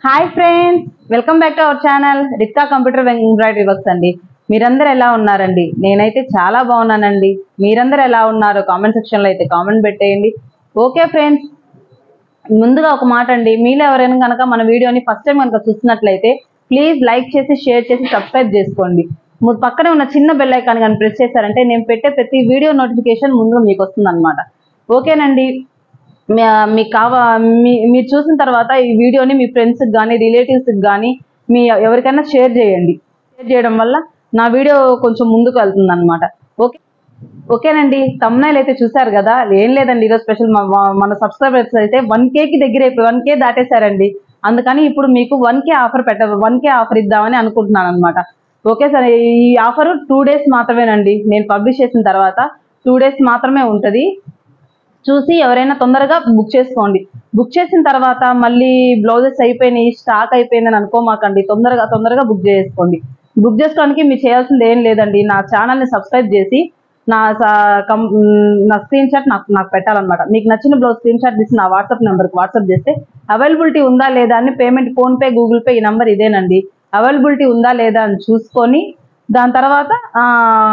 hi friends welcome back to our channel Rikta computer embroidery works అండి మీరందరూ ఎలా ఉన్నారండి నేనైతే చాలా బాగున్నానండి మీరందరూ ఎలా ఉన్నారో కామెంట్ సెక్షన్లో అయితే కామెంట్ పెట్టేయండి ఓకే ఫ్రెండ్స్ ముందుగా ఒక మాట అండి మీలో ఎవరైనా కనుక మన వీడియోని ఫస్ట్ టైం కనుక చూసినట్లయితే ప్లీజ్ లైక్ చేసి షేర్ చేసి సబ్స్క్రైబ్ చేసుకోండి ము- పక్కనే ఉన్న చిన్న బెల్ ఐకాన్ కానీ ప్రెస్ చేశారంటే నేను పెట్టే ప్రతి వీడియో నోటిఫికేషన్ ముందుగా మీకు వస్తుంది ఓకేనండి మీ- మీకు కావా మీ మీరు చూసిన తర్వాత ఈ వీడియోని మీ ఫ్రెండ్స్కి కానీ రిలేటివ్స్కి కానీ మీ ఎవరికైనా షేర్ చేయండి షేర్ చేయడం వల్ల నా వీడియో కొంచెం ముందుకు వెళ్తుంది అనమాట ఓకే ఓకేనండి తమ్నైల్ అయితే చూసారు కదా ఏం లేదండి ఈరోజు స్పెషల్ మన సబ్స్క్రైబర్స్ అయితే వన్ కేకి దగ్గర అయిపోయి వన్ కే దాటేశారండి అందుకని ఇప్పుడు మీకు వన్ కే ఆఫర్ పెట్ట వన్ కే ఆఫర్ ఇద్దామని అనుకుంటున్నాను అనమాట ఓకే సార్ ఈ ఆఫర్ టూ డేస్ మాత్రమేనండి నేను పబ్లిష్ చేసిన తర్వాత టూ డేస్ మాత్రమే ఉంటుంది చూసి ఎవరైనా తొందరగా బుక్ చేసుకోండి బుక్ చేసిన తర్వాత మళ్ళీ బ్లౌజెస్ అయిపోయినాయి స్టాక్ అయిపోయిందని అనుకోమాకండి తొందరగా తొందరగా బుక్ చేసుకోండి బుక్ చేసుకోవడానికి మీరు చేయాల్సింది ఏం లేదండి నా ఛానల్ని సబ్స్క్రైబ్ చేసి నా స- కం- మ్, నా స్క్రీన్ షాట్ నాకు నాకు పెట్టాలన్నమాట మీకు నచ్చిన బ్లౌజ్ స్క్రీన్ షాట్ తీసి నా వాట్సాప్ నెంబర్కి వాట్సాప్ చేస్తే అవైలబిలిటీ ఉందా లేదా అని పేమెంట్ ఫోన్పే గూగుల్ పే ఈ నెంబర్ ఇదేనండి అవైలబిలిటీ ఉందా లేదా అని చూసుకొని దాని తర్వాత ఆ,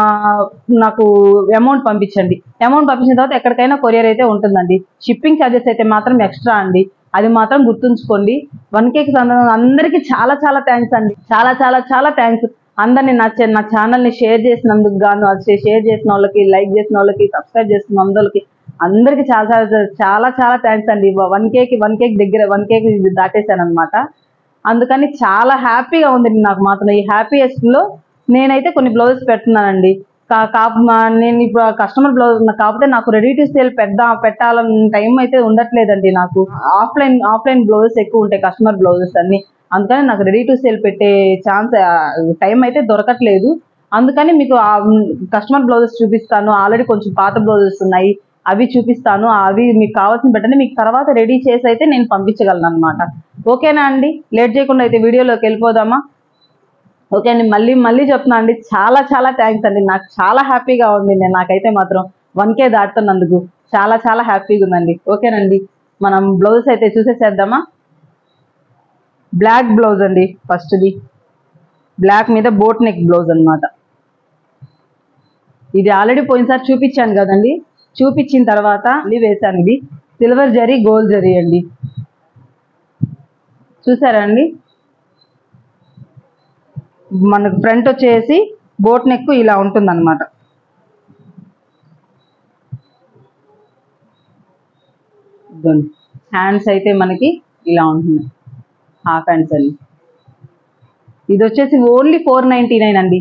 నాకు అమౌంట్ పంపించండి అమౌంట్ పంపించిన తర్వాత ఎక్కడికైనా కొరియర్ అయితే ఉంటుందండి షిప్పింగ్ ఛార్జెస్ అయితే మాత్రం ఎక్స్ట్రా అండి అది మాత్రం గుర్తుంచుకోండి వన్ కేకి అందరికీ చాలా చాలా థ్యాంక్స్ అండి చాలా చాలా చాలా థ్యాంక్స్ అందరిని నా చే- నా ఛానల్ని షేర్ చేసినందుకు గాను అది షేర్ చేసిన వాళ్ళకి లైక్ చేసిన వాళ్ళకి సబ్స్క్రైబ్ చేసిన అందరికి అందరికీ చాలా చాలా చాలా చాలా థ్యాంక్స్ అండి వన్ కేకి వన్ కేక్ దగ్గర వన్ కేక్ దాటేశాను అనమాట అందుకని చాలా హ్యాపీగా ఉంది నాకు మాత్రం ఈ హ్యాపీయెస్ట్ లో నేనైతే కొన్ని బ్లౌజెస్ పెడుతున్నానండి కా- కా- మా- నేను ఇప్పుడు కస్టమర్ బ్లౌజ్ కాకపోతే నాకు రెడీ టు సేల్ పెద్ద పెట్టాలన్న టైం అయితే ఉండట్లేదండి నాకు ఆఫ్లైన్ ఆఫ్లైన్ బ్లౌజెస్ ఎక్కువ ఉంటాయి కస్టమర్ బ్లౌజెస్ అన్ని అందుకని నాకు రెడీ టు సేల్ పెట్టే ఛాన్స్ టైం అయితే దొరకట్లేదు అందుకని మీకు కస్టమర్ బ్లౌజెస్ చూపిస్తాను ఆల్రెడీ కొంచెం పాత బ్లౌజెస్ ఉన్నాయి అవి చూపిస్తాను అవి మీకు కావాల్సిన పెట్టండి మీకు తర్వాత రెడీ చేసి అయితే నేను పంపించగలను అనమాట ఓకేనా అండి లేట్ చేయకుండా అయితే వీడియోలోకి వెళ్ళిపోదామా ఓకే అండి మళ్ళీ మళ్ళీ చెప్తున్నా అండి చాలా చాలా థ్యాంక్స్ అండి నాకు చాలా హ్యాపీగా ఉంది నేను నాకైతే మాత్రం వన్ కే దాటుతున్నందుకు చాలా చాలా హ్యాపీగా ఉందండి ఓకేనండి మనం బ్లౌజ్ అయితే చూసేసేద్దామా బ్లాక్ బ్లౌజ్ అండి ఫస్ట్ది బ్లాక్ మీద బోట్ నెక్ బ్లౌజ్ అన్నమాట ఇది ఆల్రెడీ పోయినసారి చూపించాను కదండి చూపించిన తర్వాత మళ్ళీ వేసాను ఇది సిల్వర్ జరీ గోల్డ్ జరీ అండి చూసారా అండి మనకు ఫ్రంట్ వచ్చేసి బోట్ నెక్ ఇలా ఉంటుంది అనమాట హ్యాండ్స్ అయితే మనకి ఇలా ఉంటుంది హాఫ్ హ్యాండ్స్ అండి ఇది వచ్చేసి ఓన్లీ ఫోర్ నైంటీ నైన్ అండి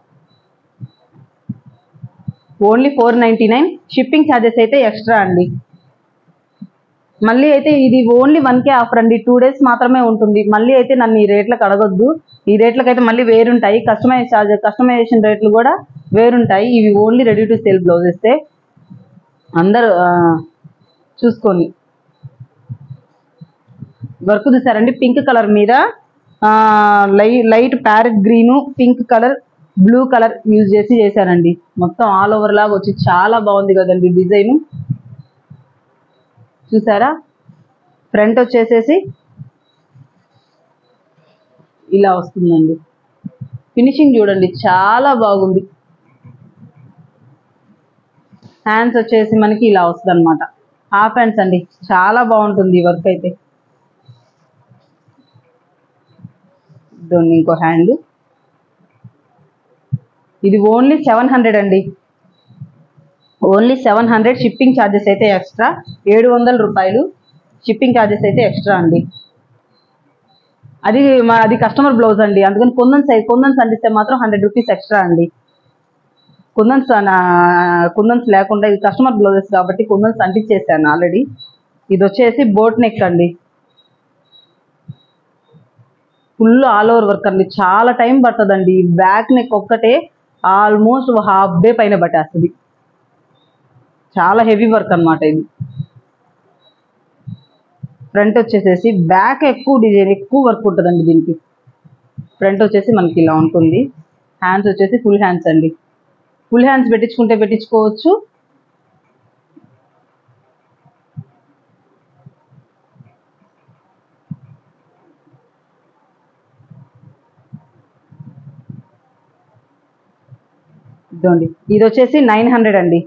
only four ninety nine shipping charges అయితే ఎక్స్ట్రా అండి మళ్ళీ అయితే ఇది ఓన్లీ వన్ కే ఆఫర్ అండి టూ డేస్ మాత్రమే ఉంటుంది మళ్ళీ అయితే నన్ను ఈ రేట్లకు అడగొద్దు ఈ రేట్లకు అయితే మళ్ళీ వేరుంటాయి కస్టమైజ్ ఛార్జ్ కస్టమైజేషన్ రేట్లు కూడా వేరుంటాయి ఇవి only ready to sale blouses అందరు ఆ, చూసుకొని వర్క్ చూసారండి పింక్ కలర్ మీద లై light parrot green pink colour blue colour use చేసి చేశానండి మొత్తం ఆల్ ఓవర్ లాగా వచ్చి చాలా బాగుంది కదండి డిజైన్ చూసారా ఫ్రంట్ వచ్చేసేసి ఇలా వస్తుందండి ఫినిషింగ్ చూడండి చాలా బాగుంది హ్యాండ్స్ వచ్చేసి మనకి ఇలా వస్తుంది అనమాట హాఫ్ హ్యాండ్స్ అండి చాలా బాగుంటుంది ఈ వర్క్ అయితే ఇదిగోండి ఇంకో హ్యాండ్ ఇది ఓన్లీ సెవెన్ హండ్రెడ్ అండి only seven hundred shipping charges అయితే ఎక్స్ట్రా ఏడు వందల రూపాయలు షిప్పింగ్ ఛార్జెస్ అయితే ఎక్స్ట్రా అండి అది మా అది కస్టమర్ బ్లౌజ్ అండి అందుకని కుందన్స్ అయి- కుందన్స్ అందిస్తే మాత్రం హండ్రెడ్ రూపీస్ ఎక్స్ట్రా అండి కుందన్స్ నా- కుందన్స్ లేకుండా ఇది కస్టమర్ బ్లౌజెస్ కాబట్టి కుందన్స్ అంటించేసాను ఆల్రెడీ ఇది వచ్చేసి బోట్ నెక్ అండి ఫుల్ ఆల్ ఓవర్ వర్క్ అండి చాలా టైం పడుతుందండి బ్యాక్ నెక్ ఒక్కటే ఆల్మోస్ట్ హాఫ్ డే పైన పట్టేస్తుంది చాలా హెవీ వర్క్ అన్నమాట ఇది ఫ్రంట్ వచ్చేసేసి బ్యాక్ ఎక్కువ డిజైన్ ఎక్కువ వర్క్ ఉంటుందండి దీనికి ఫ్రంట్ వచ్చేసి మనకి ఇలా ఉంటుంది హ్యాండ్స్ వచ్చేసి ఫుల్ హ్యాండ్స్ అండి ఫుల్ హ్యాండ్స్ పెట్టించుకుంటే పెట్టించుకోవచ్చు ఇదిగోండి ఇది వచ్చేసి నైన్ హండ్రెడ్ అండి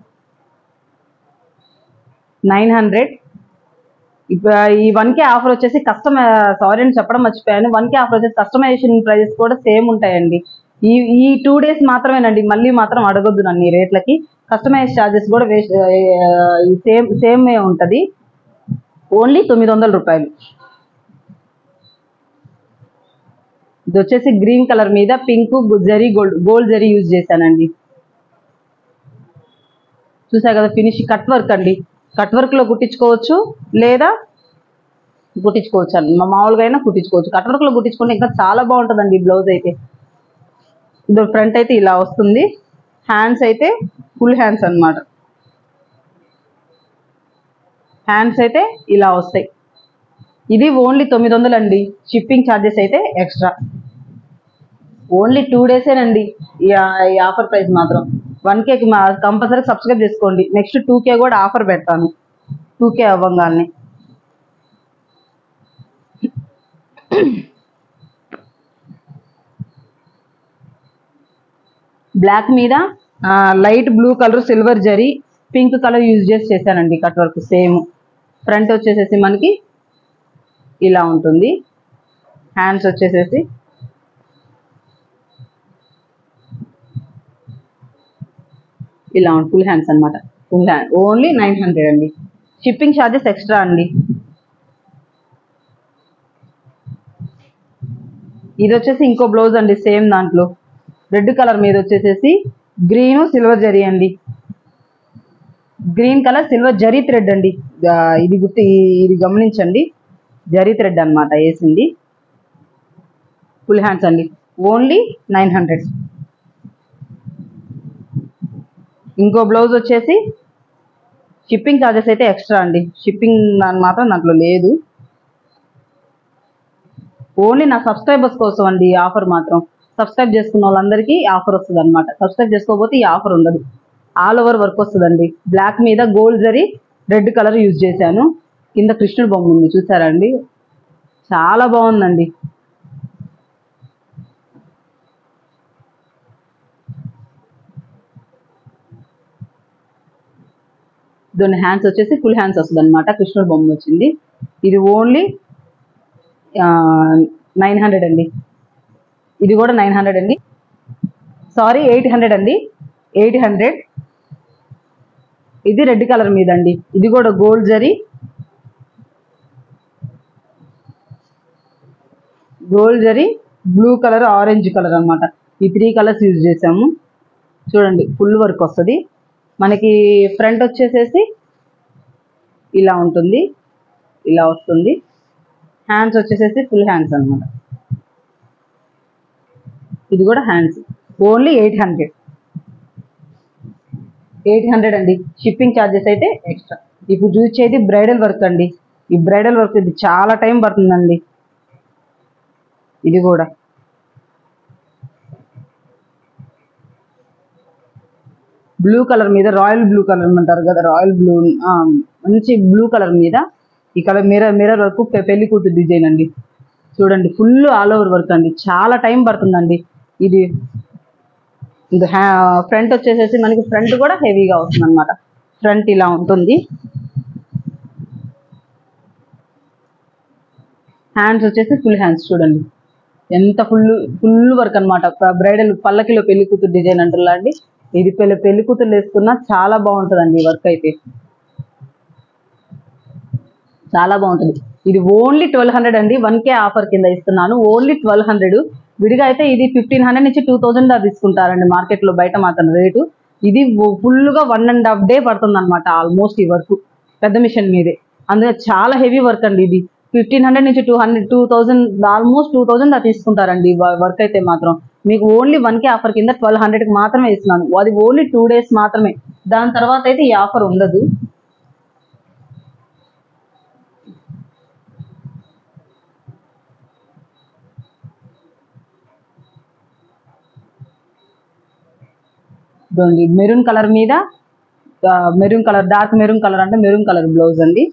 నైన్ హండ్రెడ్ ఈ వన్ కే ఆఫర్ వచ్చేసి కస్టమ సారీ అని చెప్పడం మర్చిపోయాను వన్ కే ఆఫర్ వచ్చేసి కస్టమైజేషన్ ప్రైజెస్ కూడా సేమ్ ఉంటాయండి ఈ ఈ టూ డేస్ మాత్రమేనండి మళ్ళీ మాత్రం అడగొద్దు నన్ను ఈ రేట్లకి కస్టమైజ్ ఛార్జెస్ కూడా వేస్ట్ సేమ్ సేమ్ ఉంటుంది ఓన్లీ తొమ్మిది వందల రూపాయలు ఇది వచ్చేసి గ్రీన్ కలర్ మీద pink zari gold gold zari use చేశానండి చూసా కదా ఫినిష్ కట్ వర్క్ అండి కట్ వర్క్ లో కుట్టించుకోవచ్చు లేదా కుట్టించుకోవచ్చు అండి మా మామూలుగా అయినా కుట్టించుకోవచ్చు కట్ వర్క్ లో కుట్టించుకుంటే ఇంకా చాలా బాగుంటుందండి ఈ బ్లౌజ్ అయితే ఇది ఫ్రంట్ అయితే ఇలా వస్తుంది హ్యాండ్స్ అయితే ఫుల్ హ్యాండ్స్ అన్నమాట హ్యాండ్స్ అయితే ఇలా వస్తాయి ఇది ఓన్లీ తొమ్మిది వందలు అండి షిప్పింగ్ ఛార్జెస్ అయితే ఎక్స్ట్రా ఓన్లీ టూ డేసేనండి ఈ ఆ- ఈ ఆఫర్ ప్రైస్ మాత్రం వన్ కేకి మా కంపల్సరీ సబ్స్క్రైబ్ చేసుకోండి నెక్స్ట్ టూ కే కూడా ఆఫర్ పెడతాను టూ కే అవ్వగానే బ్లాక్ మీద light blue colour silver zari pink colour use చేసి చేశానండి కట్ వర్క్ సేమ్ ఫ్రంట్ వచ్చేసేసి మనకి ఇలా ఉంటుంది హ్యాండ్స్ వచ్చేసేసి ఇలా ఉంటుంది ఫుల్ హ్యాండ్స్ అన్నమాట full hand only nine hundred అండి షిప్పింగ్ ఛార్జెస్ ఎక్స్ట్రా అండి ఇది వచ్చేసి ఇంకో బ్లౌజ్ అండి సేమ్ దాంట్లో రెడ్ కలర్ మీద వచ్చేసేసి గ్రీన్ సిల్వర్ జరీ అండి green colour silver zari thread అండి ఆ, ఇది గుర్తు ఈ- ఇది గమనించండి జరీ థ్రెడ్ అన్నమాట వేసింది ఫుల్ హ్యాండ్స్ అండి ఓన్లీ నైన్ హండ్రెడ్ ఇంకో బ్లౌజ్ వచ్చేసి షిప్పింగ్ ఛార్జెస్ అయితే ఎక్స్ట్రా అండి షిప్పింగ్ దాని మాత్రం దాంట్లో లేదు ఓన్లీ నా సబ్స్క్రైబర్స్ కోసం అండి ఈ ఆఫర్ మాత్రం సబ్స్క్రైబ్ చేసుకున్న వాళ్ళందరికీ ఆఫర్ వస్తుంది అనమాట సబ్స్క్రైబ్ చేసుకోకపోతే ఈ ఆఫర్ ఉండదు ఆల్ ఓవర్ వర్క్ వస్తుందండి బ్లాక్ మీద gold zari red colour use చేశాను కింద కృష్ణుడు బొమ్మ ఉంది చూసారా అండి చాలా బాగుందండి దాని హ్యాండ్స్ వచ్చేసి ఫుల్ హ్యాండ్స్ వస్తుంది అనమాట కృష్ణుడు బొమ్మ వచ్చింది ఇది ఓన్లీ నైన్ హండ్రెడ్ అండి ఇది కూడా నైన్ హండ్రెడ్ అండి సారీ ఎయిట్ హండ్రెడ్ అండి ఎయిట్ హండ్రెడ్ ఇది రెడ్ కలర్ మీద అండి ఇది కూడా gold zari gold zari blue colour orange colour అన్నమాట ఈ త్రీ కలర్స్ యూజ్ చేసాము చూడండి ఫుల్ వర్క్ వస్తుంది మనకి ఫ్రంట్ వచ్చేసేసి ఇలా ఉంటుంది ఇలా వస్తుంది హ్యాండ్స్ వచ్చేసేసి ఫుల్ హ్యాండ్స్ అన్నమాట ఇది కూడా hands only eight hundred eight hundred అండి షిప్పింగ్ ఛార్జెస్ అయితే ఎక్స్ట్రా ఇప్పుడు చూసేది బ్రైడల్ వర్క్ అండి ఈ బ్రైడల్ వర్క్ ఇది చాలా టైం పడుతుందండి ఇది కూడా బ్లూ కలర్ మీద రాయల్ బ్లూ కలర్ అంటారు కదా రాయల్ బ్లూ మంచి బ్లూ కలర్ మీద ఈ కలర్ మిర్రర్ మిర్రర్ వర్క్ పె- పెళ్లి కూతురు డిజైన్ అండి చూడండి ఫుల్ ఆల్ ఓవర్ వర్క్ అండి చాలా టైం పడుతుందండి ఇది ఇది ఫ్రంట్ వచ్చేసేసి మనకి ఫ్రంట్ కూడా హెవీగా వస్తుంది అనమాట ఫ్రంట్ ఇలా ఉంటుంది హ్యాండ్స్ వచ్చేసి ఫుల్ హ్యాండ్స్ చూడండి ఎంత ఫుల్ ఫుల్ వర్క్ అనమాట బ్రైడల్ పల్లకిలో పెళ్లి కూతురు డిజైన్ అంటారు అండి ఇది పెళ్లి పెళ్లి కూతురు వేసుకున్నా చాలా బాగుంటుందండి ఈ వర్క్ అయితే చాలా బాగుంటుంది ఇది ఓన్లీ ట్వెల్వ్ హండ్రెడ్ అండి వన్ కే ఆఫర్ కింద ఇస్తున్నాను ఓన్లీ ట్వెల్వ్ హండ్రెడ్ విడిగా అయితే ఇది ఫిఫ్టీన్ హండ్రెడ్ నుంచి టూ థౌజండ్ దాకా తీసుకుంటారండి మార్కెట్లో బయట మాత్రం రేటు ఇది ఫుల్ గా వన్ అండ్ హాఫ్ డే పడుతుంది అనమాట ఆల్మోస్ట్ ఈ వర్క్ పెద్ద మిషన్ మీదే అందులో చాలా హెవీ వర్క్ అండి ఇది ఫిఫ్టీన్ హండ్రెడ్ నుంచి two hundred two thousand almost two thousand దాకా తీసుకుంటారండి వర్క్ అయితే మాత్రం మీకు ఓన్లీ వన్ కే ఆఫర్ కింద ట్వెల్వ్ హండ్రెడ్కి మాత్రమే ఇస్తున్నాను అది ఓన్లీ టూ డేస్ మాత్రమే దాని తర్వాత అయితే ఈ ఆఫర్ ఉండదు ఇదిగోండి మెరూన్ కలర్ మీద maroon colour dark maroon colour అంటే మెరూన్ కలర్ బ్లౌజ్ అండి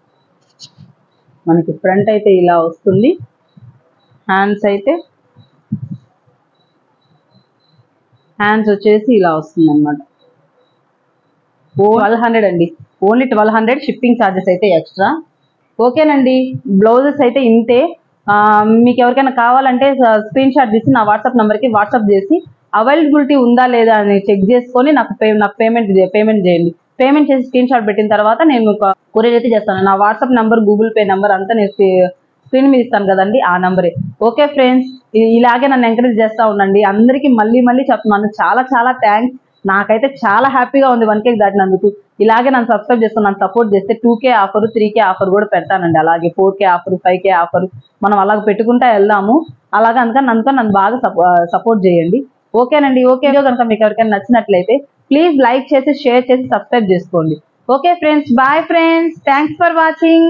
మనకి ఫ్రంట్ అయితే ఇలా వస్తుంది హ్యాండ్స్ అయితే హ్యాండ్స్ వచ్చేసి ఇలా వస్తుంది అనమాట ట్వెల్వ్ హండ్రెడ్ అండి only twelve hundred shipping charges అయితే ఎక్స్ట్రా ఓకేనండి బ్లౌజెస్ అయితే ఇంతే ఆ, మీకు ఎవరికైనా కావాలంటే స్క్రీన్ షాట్ తీసి నా వాట్సాప్ నెంబర్కి వాట్సాప్ చేసి అవైలబిలిటీ ఉందా లేదా అని చెక్ చేసుకొని నాకు పే నాకు పేమెంట్ పేమెంట్ చేయండి పేమెంట్ చేసి స్క్రీన్ షాట్ పెట్టిన తర్వాత నేను కొరియర్ అయితే చేస్తాను నా WhatsApp number Google Pay number అంతా నేను స్క్రీన్ మీద ఇస్తాను కదండి ఆ నంబరే ఓకే ఫ్రెండ్స్ ఇలాగే నన్ను ఎంకరేజ్ చేస్తూ ఉండండి అందరికీ మళ్ళీ మళ్ళీ చెప్తున్నాను చాలా చాలా థ్యాంక్స్ నాకైతే చాలా హ్యాపీగా ఉంది వన్ కేక్ దాటినందుకు ఇలాగే నన్ను సబ్స్క్రైబ్ చేసుకుని నన్ను సపోర్ట్ చేస్తే two K offer three K offer కూడా పెడతానండి అలాగే four K offer five K offer మనం అలాగ పెట్టుకుంటా వెళ్దాము అలాగే అందుకని నన్ను నన్ను బాగా సపోర్ట్ చేయండి ఓకేనండి ఓకే వీడియో కనుక మీకు ఎవరికైనా నచ్చినట్లయితే ప్లీజ్ లైక్ చేసి షేర్ చేసి సబ్స్క్రైబ్ చేసుకోండి okay friends bye friends thanks for watching